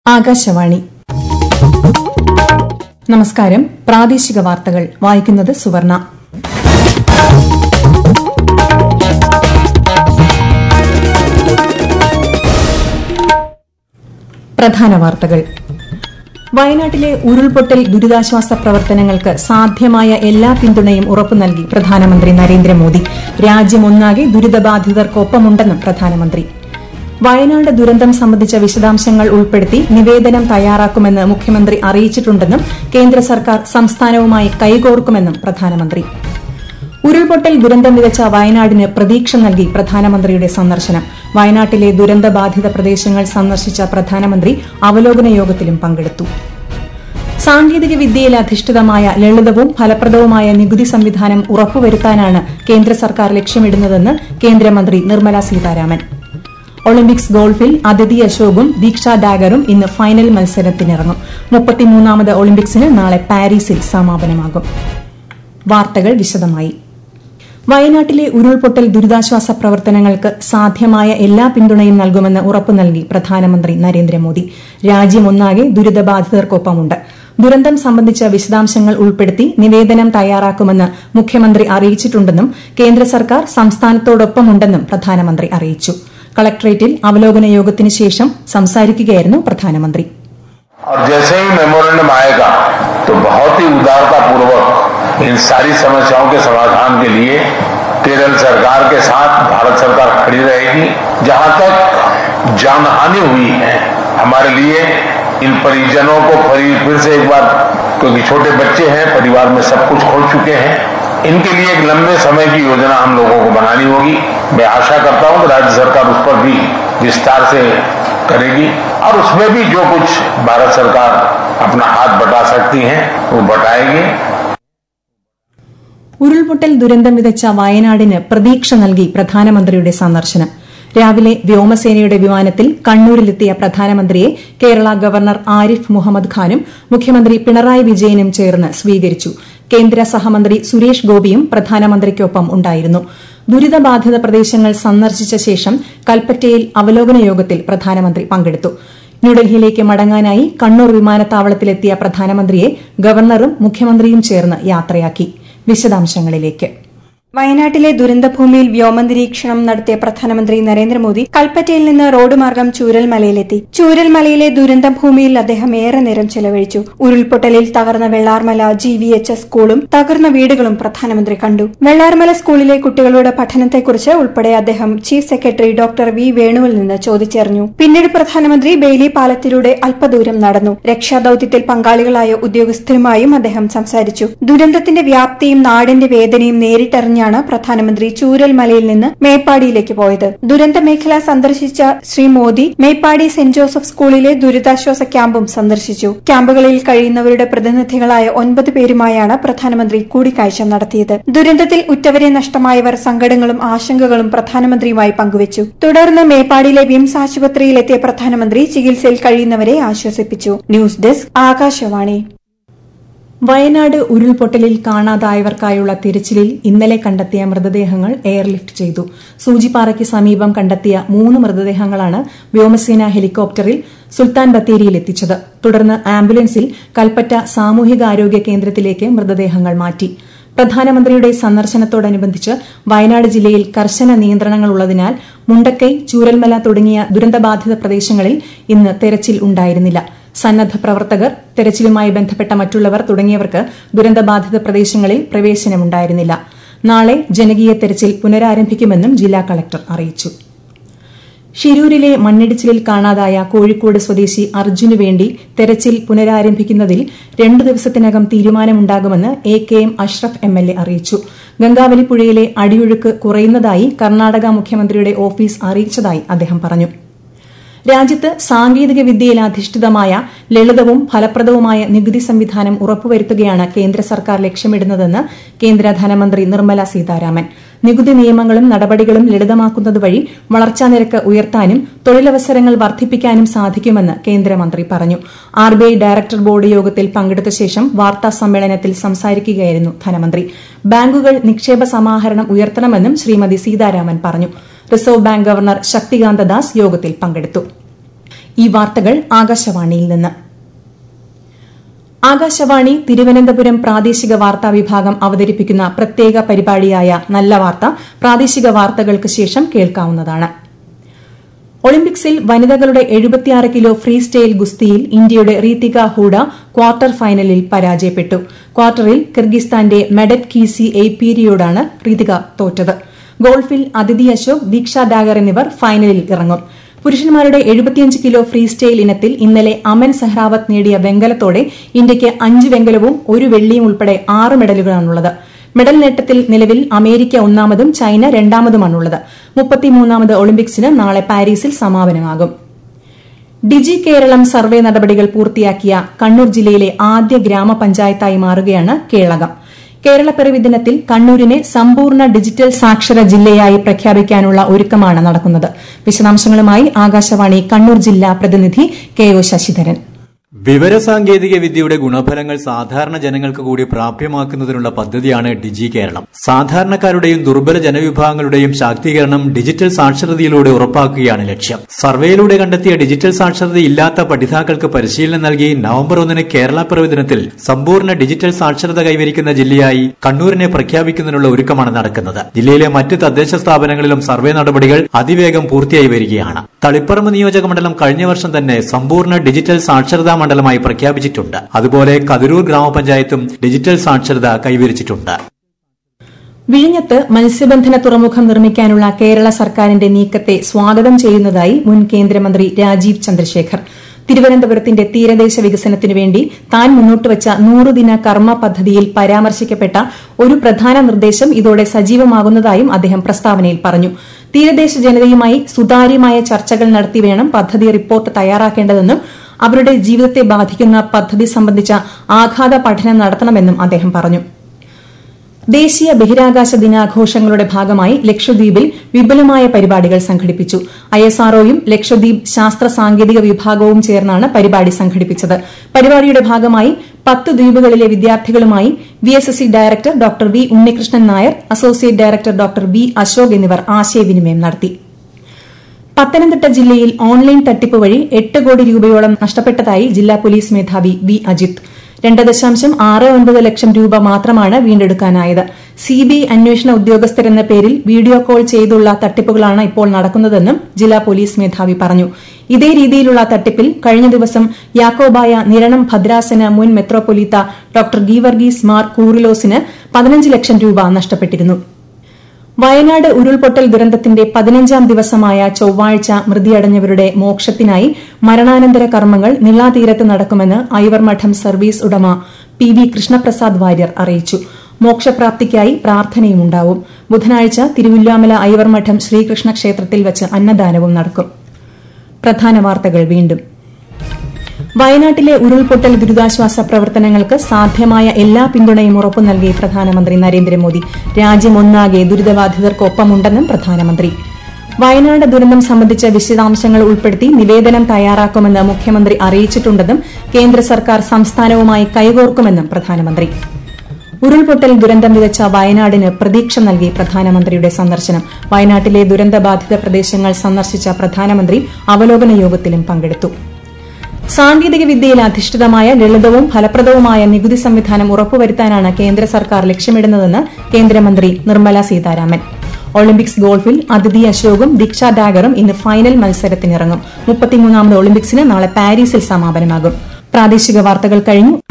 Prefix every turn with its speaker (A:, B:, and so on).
A: ആകാശവാണി നമസ്കാരം പ്രാദേശിക വാർത്തകൾ വായിക്കുന്നത് സുവർണ പ്രധാന വാർത്തകൾ വയനാട്ടിലെ ഉരുൾപൊട്ടൽ ദുരിതാശ്വാസ പ്രവർത്തനങ്ങൾക്ക് സാധ്യമായ എല്ലാ പിന്തുണയും ഉറപ്പു നൽകി പ്രധാനമന്ത്രി നരേന്ദ്രമോദി രാജ്യമൊന്നാകെ ദുരിതബാധിതർക്കൊപ്പമുണ്ടെന്നും പ്രധാനമന്ത്രി വയനാട് ദുരന്തം സംബന്ധിച്ച വിശദാംശങ്ങൾ ഉൾപ്പെടുത്തി നിവേദനം തയ്യാറാക്കുമെന്ന് മുഖ്യമന്ത്രി അറിയിച്ചിട്ടുണ്ടെന്നും കേന്ദ്ര സർക്കാർ സംസ്ഥാനവുമായി കൈകോർക്കുമെന്നും പ്രധാനമന്ത്രി ഉരുൾപൊട്ടൽ ദുരന്തം വിതച്ച വയനാടിന് പ്രതീക്ഷ നൽകി പ്രധാനമന്ത്രിയുടെ സന്ദർശനം വയനാട്ടിലെ ദുരന്തബാധിത പ്രദേശങ്ങൾ സന്ദർശിച്ച പ്രധാനമന്ത്രി അവലോകന യോഗത്തിലും പങ്കെടുത്തു സാങ്കേതിക വിദ്യയിൽ അധിഷ്ഠിതമായ ലളിതവും ഫലപ്രദവുമായ നികുതി സംവിധാനം ഉറപ്പുവരുത്താനാണ് കേന്ദ്ര സർക്കാർ ലക്ഷ്യമിടുന്നതെന്ന് കേന്ദ്രമന്ത്രി നിർമ്മല സീതാരാമൻ ഒളിമ്പിക്സ് ഗോൾഫിൽ അതിഥി അശോകും ദീക്ഷ ഡാഗറും ഇന്ന് ഫൈനൽ മത്സരത്തിനിറങ്ങും മുപ്പത്തിമൂന്നാമത് ഒളിമ്പിക്സിന് നാളെ പാരീസിൽ സമാപനമാകും വാർത്തകൾ വിശദമായി വയനാട്ടിലെ ഉരുൾപൊട്ടൽ ദുരിതാശ്വാസ പ്രവർത്തനങ്ങൾക്ക് സാധ്യമായ എല്ലാ പിന്തുണയും നൽകുമെന്ന് ഉറപ്പു നൽകി പ്രധാനമന്ത്രി നരേന്ദ്രമോദി രാജ്യമൊന്നാകെ ദുരിതബാധിതർക്കൊപ്പമുണ്ട് ദുരന്തം സംബന്ധിച്ച വിശദാംശങ്ങൾ ഉൾപ്പെടുത്തി നിവേദനം തയ്യാറാക്കുമെന്ന് മുഖ്യമന്ത്രി അറിയിച്ചിട്ടുണ്ടെന്നും കേന്ദ്ര സർക്കാർ സംസ്ഥാനത്തോടൊപ്പമുണ്ടെന്നും പ്രധാനമന്ത്രി അറിയിച്ചു കളക്ടറേറ്റിൽ അവലോകന യോഗത്തിന് ശേഷം സംസാരിക്കുകയായിരുന്നു പ്രധാനമന്ത്രി
B: और जैसे ही मेमोरेंडम आएगा तो बहुत ही उदारता पूर्वक इन सारी समस्याओं के समाधान के लिए केरल सरकार के साथ भारत सरकार खड़ी रहेगी जहां तक जानहानि हुई है हमारे लिए इन परिजनों को फिर फिर से एक बार क्योंकि छोटे बच्चे हैं परिवार में सब कुछ खो चुके हैं इनके लिए एक लंबे समय की योजना हम लोगों को बनानी होगी मैं आशा करता हूं कि राज्य सरकार उस पर भी विस्तार से करेगी और उसमें भी जो कुछ भारत सरकार अपना हाथ बटा सकती है वो बटाएगी
A: ഉരുൾപൊട്ടൽ ദുരന്തം വിതച്ച വയനാടിന് പ്രതീക്ഷ നൽകി പ്രധാനമന്ത്രിയുടെ സന്ദർശനം രാവിലെ വ്യോമസേനയുടെ വിമാനത്തിൽ കണ്ണൂരിലെത്തിയ പ്രധാനമന്ത്രിയെ കേരള ഗവർണർ ആരിഫ് മുഹമ്മദ് ഖാനും മുഖ്യമന്ത്രി പിണറായി വിജയനും ചേർന്ന് സ്വീകരിച്ചു കേന്ദ്ര സഹമന്ത്രി സുരേഷ് ഗോപിയും പ്രധാനമന്ത്രിക്കൊപ്പം ഉണ്ടായിരുന്നു ദുരിതബാധിത പ്രദേശങ്ങൾ സന്ദർശിച്ച ശേഷം കൽപ്പറ്റയിൽ അവലോകന യോഗത്തിൽ പ്രധാനമന്ത്രി പങ്കെടുത്തു ന്യൂഡൽഹിയിലേക്ക് മടങ്ങാനായി കണ്ണൂർ വിമാനത്താവളത്തിലെത്തിയ പ്രധാനമന്ത്രിയെ ഗവർണറും മുഖ്യമന്ത്രിയും ചേർന്ന് യാത്രയാക്കി വിശദാംശങ്ങളിലേക്ക്
C: വയനാട്ടിലെ ദുരന്തഭൂമിയിൽ വ്യോമനിരീക്ഷണം നടത്തിയ പ്രധാനമന്ത്രി നരേന്ദ്രമോദി കൽപ്പറ്റയിൽ നിന്ന് റോഡ് മാർഗം ചൂരൽമലയിലെത്തി ചൂരൽമലയിലെ ദുരന്തഭൂമിയിൽ അദ്ദേഹം ഏറെ നേരം ചെലവഴിച്ചു ഉരുൾപൊട്ടലിൽ തകർന്ന Vellarmala G V H S സ്കൂളും തകർന്ന വീടുകളും പ്രധാനമന്ത്രി കണ്ടു വെള്ളാർമല സ്കൂളിലെ കുട്ടികളുടെ പഠനത്തെക്കുറിച്ച് ഉൾപ്പെടെ അദ്ദേഹം ചീഫ് സെക്രട്ടറി ഡോക്ടർ വി വേണുവിൽ നിന്ന് ചോദിച്ചറിഞ്ഞു പിന്നീട് പ്രധാനമന്ത്രി ബെയിലി പാലത്തിലൂടെ അല്പദൂരം നടന്നു രക്ഷാദൌത്യത്തിൽ പങ്കാളികളായ ഉദ്യോഗസ്ഥരുമായും അദ്ദേഹം സംസാരിച്ചു ദുരന്തത്തിന്റെ വ്യാപ്തിയും നാടിന്റെ വേദനയും നേരിട്ടറിഞ്ഞ കഴിഞ്ഞാണ് പ്രധാനമന്ത്രി ചൂരൽമലയിൽ നിന്ന് മേപ്പാടിയിലേക്ക് പോയത് ദുരന്ത മേഖല സന്ദർശിച്ച ശ്രീ മോദി മേപ്പാടി സെന്റ് ജോസഫ് സ്കൂളിലെ ദുരിതാശ്വാസ ക്യാമ്പും സന്ദർശിച്ചു ക്യാമ്പുകളിൽ കഴിയുന്നവരുടെ പ്രതിനിധികളായ ഒൻപത് പേരുമായാണ് പ്രധാനമന്ത്രി കൂടിക്കാഴ്ച നടത്തിയത് ദുരന്തത്തിൽ ഉറ്റവരെ നഷ്ടമായവർ സങ്കടങ്ങളും ആശങ്കകളും പ്രധാനമന്ത്രിയുമായി പങ്കുവച്ചു തുടർന്ന് മേപ്പാടിയിലെ വിംസ് ആശുപത്രിയിലെത്തിയ പ്രധാനമന്ത്രി ചികിത്സയിൽ കഴിയുന്നവരെ ആശ്വസിപ്പിച്ചു ന്യൂസ് ഡെസ്ക് ആകാശവാണി
A: വയനാട് ഉരുൾപൊട്ടലിൽ കാണാതായവർക്കായുള്ള തിരച്ചിലിൽ ഇന്നലെ കണ്ടെത്തിയ മൃതദേഹങ്ങൾ എയർലിഫ്റ്റ് ചെയ്തു സൂചിപ്പാറയ്ക്ക് സമീപം കണ്ടെത്തിയ മൂന്ന് മൃതദേഹങ്ങളാണ് വ്യോമസേന ഹെലികോപ്റ്ററിൽ സുൽത്താൻ ബത്തേരിയിൽ എത്തിച്ചത് തുടർന്ന് ആംബുലൻസിൽ കൽപ്പറ്റ സാമൂഹികാരോഗ്യ കേന്ദ്രത്തിലേക്ക് മൃതദേഹങ്ങൾ മാറ്റി പ്രധാനമന്ത്രിയുടെ സന്ദർശനത്തോടനുബന്ധിച്ച് വയനാട് ജില്ലയിൽ കർശന നിയന്ത്രണങ്ങളുള്ളതിനാൽ മുണ്ടക്കൈ ചൂരൽമല തുടങ്ങിയ ദുരന്തബാധിത പ്രദേശങ്ങളിൽ ഇന്ന് തെരച്ചിൽ ഉണ്ടായിരുന്നില്ല സന്നദ്ധ പ്രവർത്തകർ തെരച്ചിലുമായി ബന്ധപ്പെട്ട മറ്റുള്ളവർ തുടങ്ങിയവർക്ക് ദുരന്തബാധിത പ്രദേശങ്ങളിൽ പ്രവേശനമുണ്ടായിരുന്നില്ല നാളെ ജനകീയ തെരച്ചിൽ പുനരാരംഭിക്കുമെന്നും ജില്ലാ കളക്ടർ അറിയിച്ചു ഷിരൂരിലെ മണ്ണിടിച്ചിലിൽ കാണാതായ കോഴിക്കോട് സ്വദേശി അർജുനു വേണ്ടി തെരച്ചിൽ പുനരാരംഭിക്കുന്നതിൽ രണ്ടു ദിവസത്തിനകം തീരുമാനമുണ്ടാകുമെന്ന് A K M Ashraf M L A അറിയിച്ചു ഗംഗാവലി പുഴയിലെ അടിയൊഴുക്ക് കുറയുന്നതായി കർണാടക മുഖ്യമന്ത്രിയുടെ ഓഫീസ് അറിയിച്ചതായി അദ്ദേഹം പറഞ്ഞു രാജ്യത്ത് സാങ്കേതിക വിദ്യയിൽ അധിഷ്ഠിതമായ ലളിതവും ഫലപ്രദവുമായ നികുതി സംവിധാനം ഉറപ്പുവരുത്തുകയാണ് കേന്ദ്ര സർക്കാർ ലക്ഷ്യമിടുന്നതെന്ന് കേന്ദ്ര ധനമന്ത്രി നിർമ്മല സീതാരാമൻ നികുതി നിയമങ്ങളും നടപടികളും ലളിതമാക്കുന്നത് വഴി വളർച്ചാ നിരക്ക് ഉയർത്താനും തൊഴിലവസരങ്ങൾ വർദ്ധിപ്പിക്കാനും സാധിക്കുമെന്ന് കേന്ദ്രമന്ത്രി പറഞ്ഞു ആർബിഐ ഡയറക്ടർ ബോർഡ് യോഗത്തിൽ പങ്കെടുത്ത ശേഷം വാർത്താ സമ്മേളനത്തിൽ സംസാരിക്കുകയായിരുന്നു ധനമന്ത്രി ബാങ്കുകൾ നിക്ഷേപ സമാഹരണം ഉയർത്തണമെന്നും ശ്രീമതി സീതാരാമൻ പറഞ്ഞു Reserve Bank governor Shaktikanta Das യോഗത്തിൽ പങ്കെടുത്തു ഈ വാർത്തകൾ ആകാശവാണിയിൽ നിന്ന് ആകാശവാണി തിരുവനന്തപുരം പ്രാദേശിക വാർത്താ വിഭാഗം അവതരിപ്പിക്കുന്ന പ്രത്യേക പരിപാടിയായ നല്ല വാർത്ത പ്രാദേശിക വാർത്തകൾക്ക് ശേഷം കേൾക്കാവുന്നതാണ് ഒളിമ്പിക്സിൽ വനിതകളുടെ എഴുപത്തിയാറ് കിലോ ഫ്രീ സ്റ്റൈൽ ഗുസ്തിയിൽ ഇന്ത്യയുടെ റീതിക ഹൂഡ ക്വാർട്ടർ ഫൈനലിൽ പരാജയപ്പെട്ടു ക്വാർട്ടറിൽ കിർഗിസ്ഥാന്റെ മെഡറ്റ് കീസി എയ്പീരിയോടാണ് റീതിക തോറ്റത് ഗോൾഫിൽ അതിഥി അശോക് ദീക്ഷ ഡാഗർ എന്നിവർ ഫൈനലിൽ ഇറങ്ങും പുരുഷന്മാരുടെ എഴുപത്തിയഞ്ച് കിലോ ഫ്രീ സ്റ്റൈൽ ഇനത്തിൽ ഇന്നലെ അമൻ സെഹ്റാവത്ത് നേടിയ വെങ്കലത്തോടെ ഇന്ത്യയ്ക്ക് അഞ്ച് വെങ്കലവും ഒരു വെള്ളിയും ഉൾപ്പെടെ ആറ് മെഡലുകളാണുള്ളത് മെഡൽ നേട്ടത്തിൽ നിലവിൽ അമേരിക്ക ഒന്നാമതും ചൈന രണ്ടാമതുമാണുള്ളത് മുപ്പത്തിമൂന്നാമത് ഒളിമ്പിക്സിന് നാളെ പാരീസിൽ സമാപനമാകും ഡിജി കേരളം സർവേ നടപടികൾ പൂർത്തിയാക്കിയ കണ്ണൂർ ജില്ലയിലെ ആദ്യ ഗ്രാമപഞ്ചായത്തായി മാറുകയാണ് കേളകം കേരളപ്പിറവി ദിനത്തിൽ കണ്ണൂരിനെ സമ്പൂർണ്ണ ഡിജിറ്റൽ സാക്ഷര ജില്ലയായി പ്രഖ്യാപിക്കാനുള്ള ഒരുക്കമാണ് നടക്കുന്നത് വിശദാംശങ്ങളുമായി ആകാശവാണി കണ്ണൂർ ജില്ലാ പ്രതിനിധി കെ ഒ ശശിധരൻ
D: വിവരസാങ്കേതിക വിദ്യയുടെ ഗുണഫലങ്ങൾ സാധാരണ ജനങ്ങൾക്ക് കൂടി പ്രാപ്യമാക്കുന്നതിനുള്ള പദ്ധതിയാണ് ഡിജി കേരളം സാധാരണക്കാരുടെയും ദുർബല ജനവിഭാഗങ്ങളുടെയും ശാക്തീകരണം ഡിജിറ്റൽ സാക്ഷരതയിലൂടെ ഉറപ്പാക്കുകയാണ് ലക്ഷ്യം സർവേയിലൂടെ കണ്ടെത്തിയ ഡിജിറ്റൽ സാക്ഷരത ഇല്ലാത്ത പഠിതാക്കൾക്ക് പരിശീലനം നൽകി നവംബർ ഒന്നിന് കേരള പിറവി ദിനത്തിൽ സമ്പൂർണ്ണ ഡിജിറ്റൽ സാക്ഷരത കൈവരിക്കുന്ന ജില്ലയായി കണ്ണൂരിനെ പ്രഖ്യാപിക്കുന്നതിനുള്ള ഒരുക്കമാണ് നടക്കുന്നത് ജില്ലയിലെ മറ്റ് തദ്ദേശ സ്ഥാപനങ്ങളിലും സർവേ നടപടികൾ അതിവേഗം പൂർത്തിയായി വരികയാണ് തളിപ്പറമ്പ് നിയോജക മണ്ഡലം കഴിഞ്ഞ വർഷം തന്നെ സമ്പൂർണ്ണ ഡിജിറ്റൽ സാക്ഷരതാ മണ്ഡലമായി പ്രഖ്യാപിച്ചിട്ടുണ്ട് അതുപോലെ കതിരൂർ ഗ്രാമപഞ്ചായത്തും ഡിജിറ്റൽ സാക്ഷരത കൈവരിച്ചിട്ടുണ്ട്
A: വിഴിഞ്ഞത്ത് മത്സ്യബന്ധന തുറമുഖം നിർമ്മിക്കാനുള്ള കേരള സർക്കാരിന്റെ നീക്കത്തെ സ്വാഗതം ചെയ്യുന്നതായി മുൻ കേന്ദ്രമന്ത്രി രാജീവ് ചന്ദ്രശേഖർ തിരുവനന്തപുരത്തിന്റെ തീരദേശ വികസനത്തിനു വേണ്ടി താൻ മുന്നോട്ടുവച്ച നൂറുദിന കർമ്മ പദ്ധതിയിൽ പരാമർശിക്കപ്പെട്ട ഒരു പ്രധാന നിർദ്ദേശം ഇതോടെ സജീവമാകുന്നതായും അദ്ദേഹം പ്രസ്താവനയിൽ പറഞ്ഞു തീരദേശ ജനതയുമായി സുതാര്യമായ ചർച്ചകൾ നടത്തി വേണം പദ്ധതി റിപ്പോർട്ട് തയ്യാറാക്കേണ്ടതെന്നും അവരുടെ ജീവിതത്തെ ബാധിക്കുന്ന പദ്ധതി സംബന്ധിച്ച ആഘാത പഠനം നടത്തണമെന്നും അദ്ദേഹം പറഞ്ഞു ദേശീയ ബഹിരാകാശ ദിനാഘോഷങ്ങളുടെ ഭാഗമായി ലക്ഷദ്വീപിൽ വിപുലമായ പരിപാടികൾ സംഘടിപ്പിച്ചു ഐഎസ്ആർഒയും ലക്ഷദ്വീപ് ശാസ്ത്ര സാങ്കേതിക വിഭാഗവും ചേർന്നാണ് പരിപാടി സംഘടിപ്പിച്ചത് പരിപാടിയുടെ ഭാഗമായി പത്ത് ദ്വീപുകളിലെ വിദ്യാർത്ഥികളുമായി V S S C director doctor V Unnikrishnan Nair associate director doctor V Ashok എന്നിവർ ആശയവിനിമയം നടത്തി പത്തനംതിട്ട ജില്ലയിൽ ഓൺലൈൻ തട്ടിപ്പ് വഴി എട്ട് കോടി രൂപയോളം നഷ്ടപ്പെട്ടതായി ജില്ലാ പോലീസ് മേധാവി വി അജിത് രണ്ട് ദശാംശം ആറ് ഒൻപത് ലക്ഷം രൂപ മാത്രമാണ് വീണ്ടെടുക്കാനായത് സിബിഐ അന്വേഷണ ഉദ്യോഗസ്ഥരെന്ന പേരിൽ വീഡിയോ കോൾ ചെയ്തുള്ള തട്ടിപ്പുകളാണ് ഇപ്പോൾ നടക്കുന്നതെന്നും ജില്ലാ പോലീസ് മേധാവി പറഞ്ഞു ഇതേ രീതിയിലുള്ള തട്ടിപ്പിൽ കഴിഞ്ഞ ദിവസം യാക്കോബായ നിരണം ഭദ്രാസന മുൻ മെത്രോപൊലീത്ത ഡോക്ടർ ഗീവർഗീസ് മാർ കൂറിലോസിന് പതിനഞ്ച് ലക്ഷം രൂപ നഷ്ടപ്പെട്ടിരുന്നു വയനാട് ഉരുൾപൊട്ടൽ ദുരന്തത്തിന്റെ പതിനഞ്ചാം ദിവസമായ ചൊവ്വാഴ്ച മൃതിയടഞ്ഞവരുടെ മോക്ഷത്തിനായി മരണാനന്തര കർമ്മങ്ങൾ നിളാതീരത്ത് നടക്കുമെന്ന് ഐവർമഠം സർവീസ് ഉടമ പി വി കൃഷ്ണപ്രസാദ് വാര്യർ അറിയിച്ചു മോക്ഷപ്രാപ്തിക്കായി പ്രാർത്ഥനയുമുണ്ടാവും ബുധനാഴ്ച തിരുവില്ലാമല ഐവർമഠം ശ്രീകൃഷ്ണ ക്ഷേത്രത്തിൽ വച്ച് അന്നദാനവും നടക്കും പ്രധാന വാർത്തകൾ വീണ്ടും വയനാട്ടിലെ ഉരുൾപൊട്ടൽ ദുരിതാശ്വാസ പ്രവർത്തനങ്ങൾക്ക് സാധ്യമായ എല്ലാ പിന്തുണയും ഉറപ്പു നൽകി പ്രധാനമന്ത്രി നരേന്ദ്രമോദി രാജ്യമൊന്നാകെ ദുരിതബാധിതർക്കൊപ്പമുണ്ടെന്നും പ്രധാനമന്ത്രി വയനാട് ദുരന്തം സംബന്ധിച്ച വിശദാംശങ്ങൾ ഉൾപ്പെടുത്തി നിവേദനം തയ്യാറാക്കുമെന്ന് മുഖ്യമന്ത്രി അറിയിച്ചിട്ടുണ്ടെന്നും കേന്ദ്ര സർക്കാർ സംസ്ഥാനവുമായി കൈകോർക്കുമെന്നും പ്രധാനമന്ത്രി ഉരുൾപൊട്ടൽ ദുരന്തം വിതച്ച വയനാടിന് പ്രതീക്ഷ നൽകി പ്രധാനമന്ത്രിയുടെ സന്ദർശനം വയനാട്ടിലെ ദുരന്തബാധിത പ്രദേശങ്ങൾ സന്ദർശിച്ച പ്രധാനമന്ത്രി അവലോകന യോഗത്തിലും പങ്കെടുത്തു സാങ്കേതിക വിദ്യയിൽ അധിഷ്ഠിതമായ ലളിതവും ഫലപ്രദവുമായ നികുതി സംവിധാനം ഉറപ്പുവരുത്താനാണ് കേന്ദ്ര സർക്കാർ ലക്ഷ്യമിടുന്നതെന്ന് കേന്ദ്രമന്ത്രി നിർമ്മല സീതാരാമൻ ഒളിമ്പിക്സ് ഗോൾഫിൽ അതിഥി അശോകും ദീക്ഷ ഡാഗറും ഇന്ന് ഫൈനൽ മത്സരത്തിനിറങ്ങും മുപ്പത്തിമൂന്നാമത് ഒളിമ്പിക്സിന് നാളെ പാരീസിൽ സമാപനമാകും പ്രാദേശിക വാർത്തകൾ കഴിഞ്ഞു